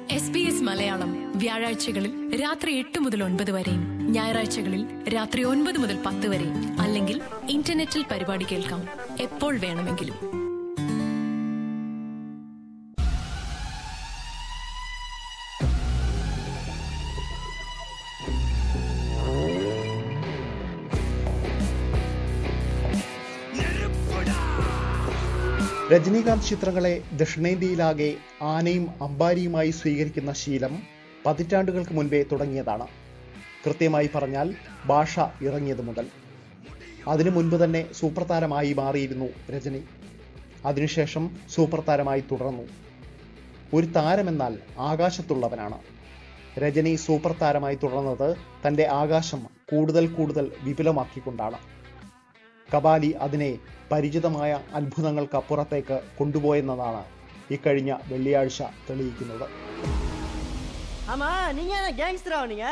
S B S Malayalam വ്യാഴാഴ്ചകളിൽ രാത്രി എട്ട് മുതൽ ഒൻപത് വരെയും ഞായറാഴ്ചകളിൽ രാത്രി ഒൻപത് മുതൽ പത്ത് വരെയും അല്ലെങ്കിൽ ഇന്റർനെറ്റിൽ പരിപാടി കേൾക്കാം എപ്പോൾ വേണമെങ്കിലും രജനീകാന്ത് ചിത്രങ്ങളെ ദക്ഷിണേന്ത്യയിലാകെ ആനയും അമ്പാരിയുമായി സ്വീകരിക്കുന്ന ശീലം പതിറ്റാണ്ടുകൾക്ക് മുൻപേ തുടങ്ങിയതാണ് കൃത്യമായി പറഞ്ഞാൽ ഭാഷ ഇറങ്ങിയത് മുതൽ അതിനു മുൻപ് തന്നെ സൂപ്പർ താരമായി മാറിയിരുന്നു രജനി അതിനുശേഷം സൂപ്പർ താരമായി തുടർന്നു ഒരു താരമെന്നാൽ ആകാശത്തുള്ളവനാണ് രജനി സൂപ്പർ താരമായി തുടർന്നത് തന്റെ ആകാശം കൂടുതൽ കൂടുതൽ വിപുലമാക്കിക്കൊണ്ടാണ് കബാലി അതിനെ പരിചിതമായ അത്ഭുതങ്ങൾക്കപ്പുറത്തേക്ക് കൊണ്ടുപോയെന്നതാണ് ഇക്കഴിഞ്ഞ വെള്ളിയാഴ്ച തെളിയിക്കുന്നത് ஆமா நீங்க என்ன கேங்ஸ்டரா நீங்க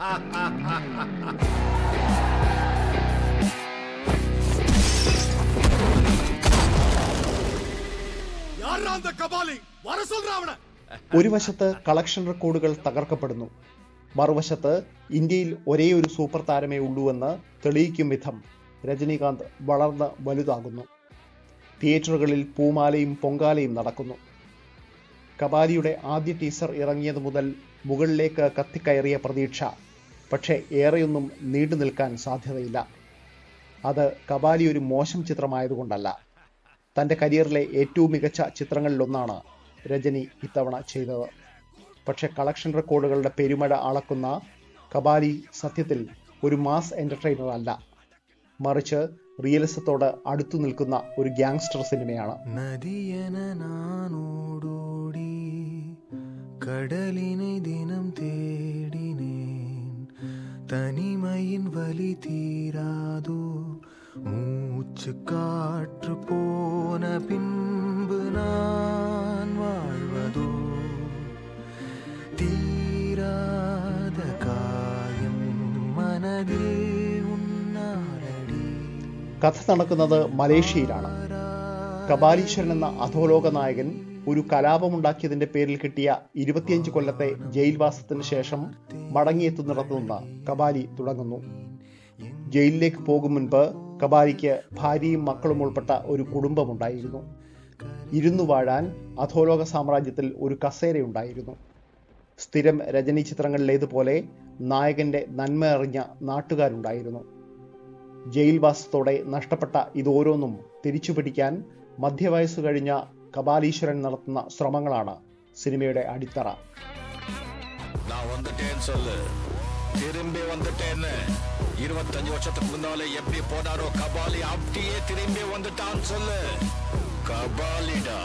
யாரா அந்த கபாலி வர சொல்ற அவன ഒരു വശത്ത് കളക്ഷൻ റെക്കോർഡുകൾ തകർക്കപ്പെടുന്നു മറുവശത്ത് ഇന്ത്യയിൽ ഒരേ ഒരു സൂപ്പർ താരമേ ഉള്ളൂവെന്ന് തെളിയിക്കും വിധം രജനീകാന്ത് വളർന്ന് വലുതാകുന്നു തിയേറ്ററുകളിൽ പൂമാലയും പൊങ്കാലയും നടക്കുന്നു കബാലിയുടെ ആദ്യ ടീസർ ഇറങ്ങിയത് മുതൽ മുകളിലേക്ക് കത്തിക്കയറിയ പ്രതീക്ഷ പക്ഷേ ഏറെയൊന്നും നീണ്ടു നിൽക്കാൻ സാധ്യതയില്ല അത് കബാലി ഒരു മോശം ചിത്രമായതുകൊണ്ടല്ല തന്റെ കരിയറിലെ ഏറ്റവും മികച്ച ചിത്രങ്ങളിലൊന്നാണ് രജനി ഇത്തവണ ചെയ്തത് പക്ഷെ കളക്ഷൻ റെക്കോർഡുകളുടെ പെരുമഴ അളക്കുന്ന കബാലി സത്യത്തിൽ ഒരു മാസ് എന്റർടൈനർ അല്ല മറിച്ച് റിയലിസത്തോട് അടുത്തു നിൽക്കുന്ന ഒരു ഗ്യാങ്സ്റ്റർ സിനിമയാണ് நதியென நான் ஓடோடி கடலினை தினம் தேடினேன் தனிமையின் வலி தீராதோ மூச்சு காற்று போன பின்பு நான் வாழ்வதோ தீராத காயம் மனதில் உன்னாரடி കഥ നടക്കുന്നത് മലേഷ്യയിലാണ് കപാലീശ്വരൻ എന്ന അധോലോക നായകൻ ഒരു കലാപമുണ്ടാക്കിയതിന്റെ പേരിൽ കിട്ടിയ ഇരുപത്തിയഞ്ച് കൊല്ലത്തെ ജയിൽവാസത്തിന് ശേഷം മടങ്ങിയെത്തുന്നിടത്തു നിന്ന് കബാലി തുടങ്ങുന്നു ജയിലിലേക്ക് പോകും മുൻപ് കബാലിക്ക് ഭാര്യയും മക്കളും ഉൾപ്പെട്ട ഒരു കുടുംബമുണ്ടായിരുന്നു ഇരുന്നു വാഴാൻ അധോലോക സാമ്രാജ്യത്തിൽ ഒരു കസേരയുണ്ടായിരുന്നു സ്ഥിരം രജനി ചിത്രങ്ങളിലേതുപോലെ നായകന്റെ നന്മ അറിഞ്ഞ നാട്ടുകാരുണ്ടായിരുന്നു ജയിൽവാസത്തോടെ നഷ്ടപ്പെട്ട ഇതോരോന്നും തിരിച്ചുപിടിക്കാൻ മധ്യവയസ്സ് കഴിഞ്ഞ കപാലീശ്വരൻ നടത്തുന്ന ശ്രമങ്ങളാണ് സിനിമയുടെ അടിത്തറ நான் வந்துட்டேன்னு சொல்லு திரும்பி வந்துட்டேன்னு இருபத்தஞ்சு வருஷத்துக்கு முன்னால எப்படி போனாரோ கபாலி அப்படியே திரும்பி வந்துட்டான்னு சொல்லு கபாலிடா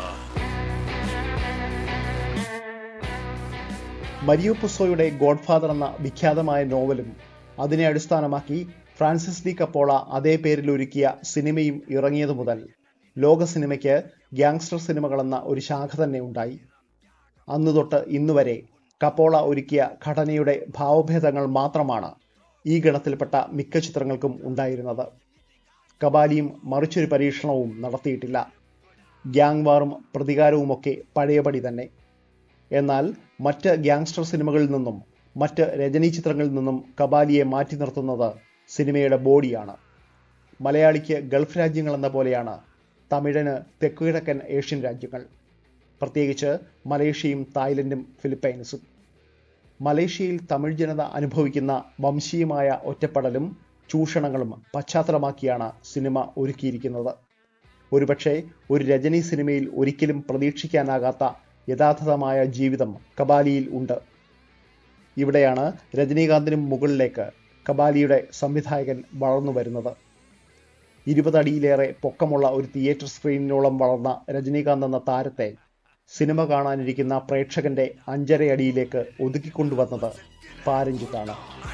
മരിയോ പുസോയുടെ ഗോഡ്ഫാദർ എന്ന വിഖ്യാതമായ നോവലും അതിനെ അടിസ്ഥാനമാക്കി ഫ്രാൻസിസ് ഡി കപ്പോള അതേ പേരിൽ ഒരുക്കിയ സിനിമയും ഇറങ്ങിയതു മുതൽ ലോക സിനിമയ്ക്ക് ഗ്യാങ്സ്റ്റർ സിനിമകളെന്ന ഒരു ശാഖ തന്നെ ഉണ്ടായി അന്നു തൊട്ട് ഇന്നുവരെ കപ്പോള ഒരുക്കിയ ഘടനയുടെ ഭാവഭേദങ്ങൾ മാത്രമാണ് ഈ ഗണത്തിൽപ്പെട്ട മിക്ക ചിത്രങ്ങൾക്കും ഉണ്ടായിരുന്നത് കബാലിയും മറിച്ചൊരു പരീക്ഷണവും നടത്തിയിട്ടില്ല ഗ്യാങ് വാറും പ്രതികാരവുമൊക്കെ പഴയപടി തന്നെ എന്നാൽ മറ്റ് ഗ്യാങ്സ്റ്റർ സിനിമകളിൽ നിന്നും മറ്റ് രജനി ചിത്രങ്ങളിൽ നിന്നും കബാലിയെ മാറ്റി നിർത്തുന്നത് സിനിമയുടെ ബോഡിയാണ് മലയാളിക്ക് ഗൾഫ് രാജ്യങ്ങൾ എന്ന പോലെയാണ് തമിഴന് തെക്കുകിഴക്കൻ ഏഷ്യൻ രാജ്യങ്ങൾ പ്രത്യേകിച്ച് മലേഷ്യയും തായ്ലൻഡും ഫിലിപ്പൈൻസും മലേഷ്യയിൽ തമിഴ് ജനത അനുഭവിക്കുന്ന വംശീയമായ ഒറ്റപ്പെടലും ചൂഷണങ്ങളും പശ്ചാത്തലമാക്കിയാണ് സിനിമ ഒരുക്കിയിരിക്കുന്നത് ഒരുപക്ഷെ ഒരു രജനി സിനിമയിൽ ഒരിക്കലും പ്രതീക്ഷിക്കാനാകാത്ത യഥാർത്ഥമായ ജീവിതം കബാലിയിൽ ഉണ്ട് ഇവിടെയാണ് രജനീകാന്തിനും മുകളിലേക്ക് കബാലിയുടെ സംവിധായകൻ വളർന്നു വരുന്നത് ഇരുപതടിയിലേറെ പൊക്കമുള്ള ഒരു തിയേറ്റർ സ്ക്രീനിനോളം വളർന്ന രജനീകാന്ത് എന്ന താരത്തെ സിനിമ കാണാനിരിക്കുന്ന പ്രേക്ഷകന്റെ അഞ്ചര അടിയിലേക്ക് ഒതുക്കിക്കൊണ്ടുവന്നത് പാരഞ്ചിത്താണ്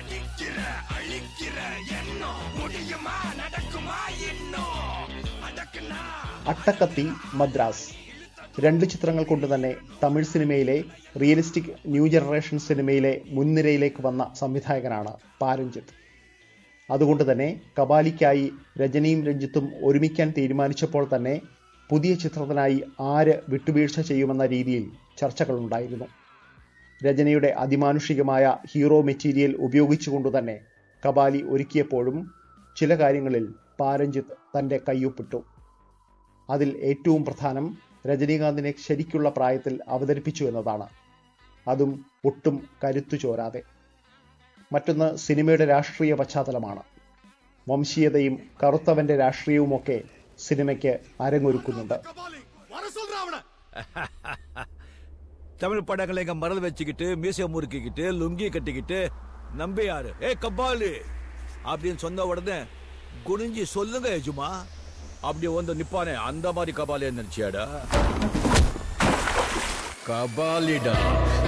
അട്ടക്കത്തി മദ്രാസ് രണ്ട് ചിത്രങ്ങൾ കൊണ്ട് തന്നെ തമിഴ് സിനിമയിലെ റിയലിസ്റ്റിക് ന്യൂ ജനറേഷൻ സിനിമയിലെ മുൻനിരയിലേക്ക് വന്ന സംവിധായകനാണ് പാരഞ്ജിത്ത് അതുകൊണ്ട് തന്നെ കബാലിക്കായി രജനിയും രഞ്ജിത്തും ഒരുമിക്കാൻ തീരുമാനിച്ചപ്പോൾ തന്നെ പുതിയ ചിത്രത്തിനായി ആര് വിട്ടുവീഴ്ച ചെയ്യുമെന്ന രീതിയിൽ ചർച്ചകളുണ്ടായിരുന്നു രചനയുടെ അതിമാനുഷികമായ ഹീറോ മെറ്റീരിയൽ ഉപയോഗിച്ചുകൊണ്ടു തന്നെ കബാലി ഒരുക്കിയപ്പോഴും ചില കാര്യങ്ങളിൽ പാരഞ്ജിത്ത് തൻ്റെ കയ്യൊപ്പിട്ടു അതിൽ ഏറ്റവും പ്രധാനം രജനീകാന്തിനെ ശരിക്കുള്ള പ്രായത്തിൽ അവതരിപ്പിച്ചു എന്നതാണ് അതും ഒട്ടും കരുത്തു ചോരാതെ മറ്റൊന്ന് സിനിമയുടെ രാഷ്ട്രീയ പശ്ചാത്തലമാണ് വംശീയതയും കറുത്തവന്റെ രാഷ്ട്രീയവുമൊക്കെ സിനിമയ്ക്ക് അരങ്ങൊരുക്കുന്നുണ്ട് தமிழ் படங்களை எங்க மறந்து வச்சுக்கிட்டு மீசைய முறுக்கிக்கிட்டு லுங்கி கட்டிக்கிட்டு நம்பியாரு ஏ கபாலி அப்படின்னு சொன்ன உடனே குனிஞ்சி சொல்லுங்க எஜுமா அப்படி வந்து நிப்பானே அந்த மாதிரி கபாலி நினைச்சியாடா கபாலிடா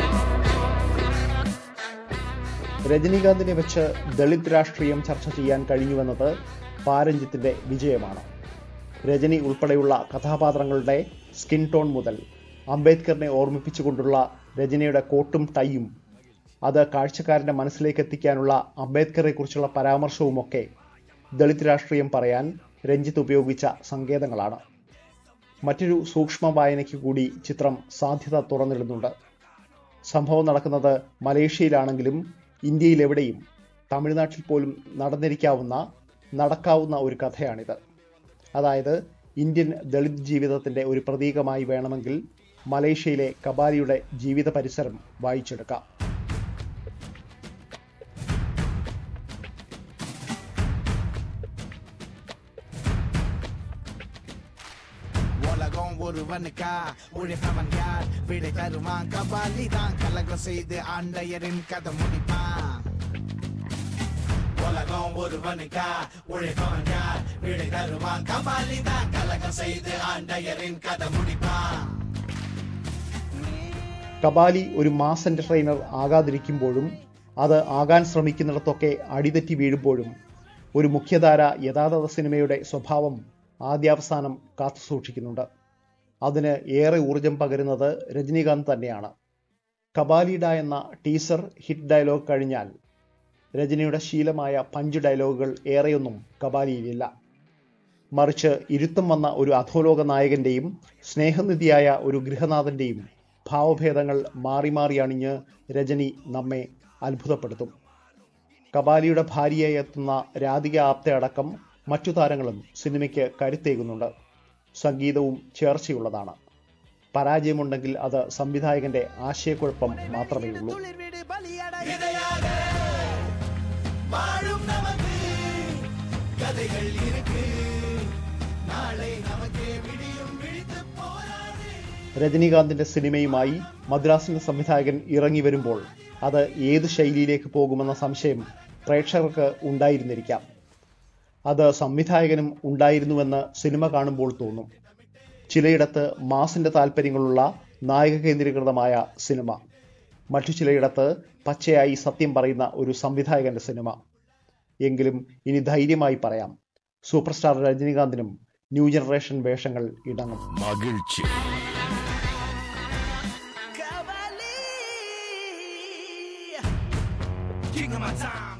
രജനീകാന്തിനെ വെച്ച് ദളിത് രാഷ്ട്രീയം ചർച്ച ചെയ്യാൻ കഴിഞ്ഞുവെന്നത് പാരഞ്ജിത്തിന്റെ വിജയമാണ് രജനി ഉൾപ്പെടെയുള്ള കഥാപാത്രങ്ങളുടെ സ്കിൻ ടോൺ മുതൽ അംബേദ്കറിനെ ഓർമ്മിപ്പിച്ചുകൊണ്ടുള്ള രജനിയുടെ കോട്ടും ടൈയും അത് കാഴ്ചക്കാരന്റെ മനസ്സിലേക്ക് എത്തിക്കാനുള്ള അംബേദ്കറെ കുറിച്ചുള്ള പരാമർശവുമൊക്കെ ദളിത് രാഷ്ട്രീയം പറയാൻ രഞ്ജിത്ത് ഉപയോഗിച്ച സങ്കേതങ്ങളാണ് മറ്റൊരു സൂക്ഷ്മ വായനയ്ക്ക് കൂടി ചിത്രം സാധ്യത തുറന്നിടുന്നുണ്ട് സംഭവം നടക്കുന്നത് മലേഷ്യയിലാണെങ്കിലും ഇന്ത്യയിലെവിടെയും തമിഴ്നാട്ടിൽ പോലും നടന്നിരിക്കാവുന്ന നടക്കാവുന്ന ഒരു കഥയാണിത് അതായത് ഇന്ത്യൻ ദളിത് ജീവിതത്തിന്റെ ഒരു പ്രതീകമായി വേണമെങ്കിൽ മലേഷ്യയിലെ കബാലിയുടെ ജീവിത പരിസരം വായിച്ചെടുക്കാം உலகம் ஒருவனுக்கா உழைப்பவன் யார் விடை தருவான் கபாலி தான் கலகம் செய்து ஆண்டையரின் கதை முடிப்பான் உலகம் ஒருவனுக்கா உழைப்பவன் யார் விடை தருவான் கபாலி தான் கலகம் செய்து ஆண்டையரின் கதை முடிப்பான் കബാലി ഒരു മാസ് എന്റർടൈനർ ആകാതിരിക്കുമ്പോഴും അത് ആകാൻ ശ്രമിക്കുന്നിടത്തൊക്കെ അടിതെറ്റി വീഴുമ്പോഴും ഒരു മുഖ്യധാര യഥാതഥ സിനിമയുടെ സ്വഭാവം ആദ്യാവസാനം കാത്തുസൂക്ഷിക്കുന്നുണ്ട് അതിന് ഏറെ ഊർജം പകരുന്നത് രജനീകാന്ത് തന്നെയാണ് കബാലിഡ എന്ന ടീസർ ഹിറ്റ് ഡയലോഗ് കഴിഞ്ഞാൽ രജനിയുടെ ശീലമായ പഞ്ച് ഡയലോഗുകൾ ഏറെയൊന്നും കബാലിയിലില്ല മറിച്ച് ഇരുത്തം വന്ന ഒരു അധോലോക നായകന്റെയും സ്നേഹനിധിയായ ഒരു ഗൃഹനാഥന്റെയും ഭാവഭേദങ്ങൾ മാറി മാറി അണിഞ്ഞ് രജനി നമ്മെ അത്ഭുതപ്പെടുത്തും കബാലിയുടെ ഭാര്യയായി എത്തുന്ന രാധിക ആപ്തെ അടക്കം മറ്റു താരങ്ങളും സിനിമയ്ക്ക് കരുത്തേകുന്നുണ്ട് സംഗീതവും ചേർച്ചയുള്ളതാണ് പരാജയമുണ്ടെങ്കിൽ അത് സംവിധായകന്റെ ആശയക്കുഴപ്പം മാത്രമേ ഉള്ളൂ துளிர் விடு பலியடைய வாழும் நமக்கு கதைகள் இருக்கு நாளை நமக்கே விடியும் விழித்து போராடு രജനീകാന്തിന്റെ സിനിമയുമായി മദ്രാസിന്റെ സംവിധായകൻ ഇറങ്ങി വരുമ്പോൾ അത് ഏത് ശൈലിയിലേക്ക് പോകുമെന്ന സംശയം പ്രേക്ഷകർക്ക് ഉണ്ടായിരുന്നിരിക്കാം അത് സംവിധായകനും ഉണ്ടായിരുന്നുവെന്ന് സിനിമ കാണുമ്പോൾ തോന്നും ചിലയിടത്ത് മാസിന്റെ താല്പര്യങ്ങളുള്ള നായക കേന്ദ്രീകൃതമായ സിനിമ മറ്റു ചിലയിടത്ത് പച്ചയായി സത്യം പറയുന്ന ഒരു സംവിധായകന്റെ സിനിമ എങ്കിലും ഇനി ധൈര്യമായി പറയാം സൂപ്പർ സ്റ്റാർ രജനീകാന്തിനും ന്യൂ ജനറേഷൻ വേഷങ്ങൾ ഇടങ്ങും மகிழ்ச்சி Kabali King of my time